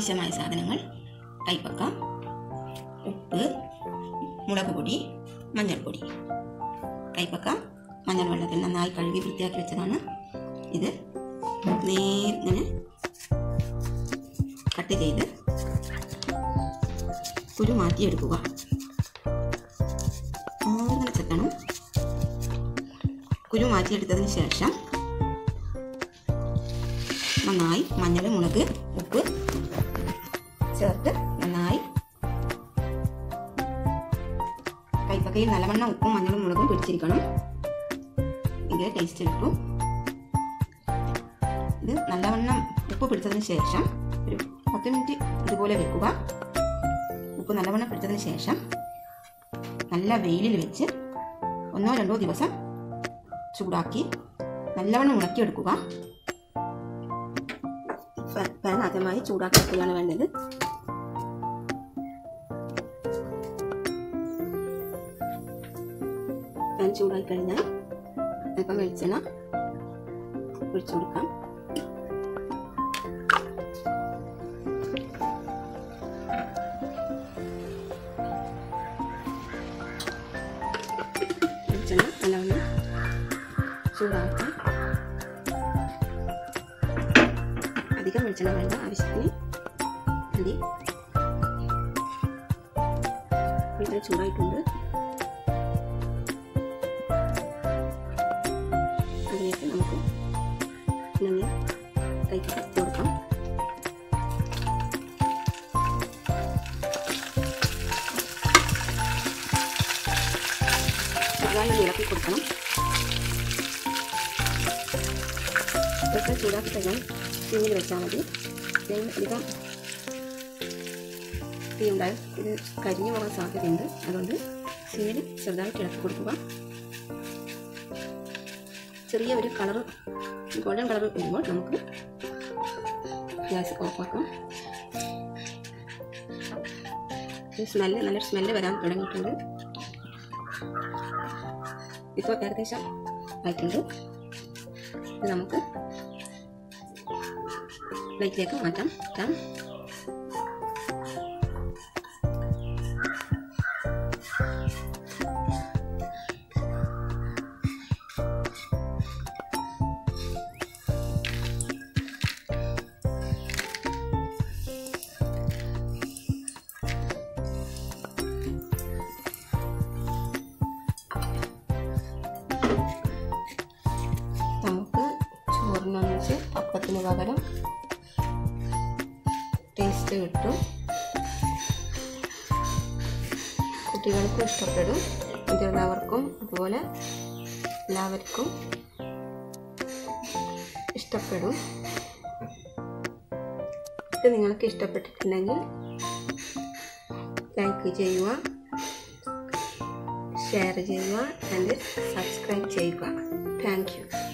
ആവശ്യമായ സാധനങ്ങൾ കൈപ്പക്ക ഉപ്പ് മുളക് പൊടി മഞ്ഞൾപ്പൊടി കൈപ്പക്ക മഞ്ഞൾ വെള്ളത്തിൽ നന്നായി കഴുകി വൃത്തിയാക്കി വെച്ചതാണ് ഇത് നേരിങ്ങനെ കട്ട് ചെയ്ത് കുരു മാറ്റിയെടുക്കുക അങ്ങനെ ചെത്തണം കുരു മാറ്റിയെടുത്തതിന് ശേഷം നന്നായി മഞ്ഞൾ മുളക് ഉപ്പ് ചേർത്ത് നന്നായി കൈപ്പക്കയിൽ നല്ലവണ്ണം ഉപ്പും മഞ്ഞളും മുളകും പിടിച്ചിരിക്കണം എങ്കിലേ ടേസ്റ്റ് കിട്ടും ഇത് നല്ലവണ്ണം ഉപ്പ് പിടിച്ചതിന് ശേഷം ഒരു പത്ത് മിനിറ്റ് ഇതുപോലെ വെക്കുക ഉപ്പ് നല്ലവണ്ണം പിടിച്ചതിന് ശേഷം നല്ല വെയിലിൽ വെച്ച് ഒന്നോ രണ്ടോ ദിവസം ചൂടാക്കി നല്ലവണ്ണം ഉണക്കിയെടുക്കുക പാൻ ആദ്യമായി ചൂടാക്കി വെക്കുകയാണ് വേണ്ടത് പാൻ ചൂടായി കഴിഞ്ഞാൽ അല്പം വെളിച്ചെണ്ണ ഒഴിച്ചു കൊടുക്കാം വെളിച്ചെണ്ണ നല്ലവണ്ണം ചൂടാക്കാം അധികം വെളിച്ചെണ്ണ വേണ്ട ആവശ്യത്തിന് മതി വെളിച്ചെണ്ണ ചൂടായിട്ടുണ്ട് അതിലേക്ക് നമുക്ക് പിന്നെ കൈക്ക് കത്തി കൊടുക്കാം ചെറുതായി ഇളക്കി കൊടുക്കണം ഇതൊക്കെ ചൂടാക്കി കഴിഞ്ഞാൽ സിമ്മിൽ വെച്ചാൽ മതി ഫ്ലെയിം അധികം തീ ഉണ്ടായാൽ ഇത് കരിഞ്ഞു പോകാൻ സാധ്യതയുണ്ട് അതുകൊണ്ട് സിമ്മിൽ ചെറുതായിട്ട് ഇളക്കി കൊടുക്കുക ചെറിയ ഒരു കളർ ഗോൾഡൻ കളർ വരുമ്പോൾ നമുക്ക് ഗ്യാസ് ഓഫാക്കാം സ്മെല്ല് നല്ലൊരു സ്മെല്ല് വരാൻ തുടങ്ങിയിട്ടുണ്ട് ഇപ്പോൾ ഏകദേശം ആയിട്ടുണ്ട് ഇത് നമുക്ക് പ്ലേറ്റിലേക്ക് മാറ്റാം ഇട്ടാം നമുക്ക് ചോറിനൊന്നിച്ച് അപ്പത്തിന് പകരം ടേസ്റ്റ് കിട്ടും കുട്ടികൾക്കും ഇഷ്ടപ്പെടും മുതിർന്നവർക്കും അതുപോലെ എല്ലാവർക്കും ഇഷ്ടപ്പെടും ഇത് നിങ്ങൾക്ക് ഇഷ്ടപ്പെട്ടിട്ടുണ്ടെങ്കിൽ ലൈക്ക് ചെയ്യുക ഷെയർ ചെയ്യുക ആൻഡ് സബ്സ്ക്രൈബ് ചെയ്യുക താങ്ക് യു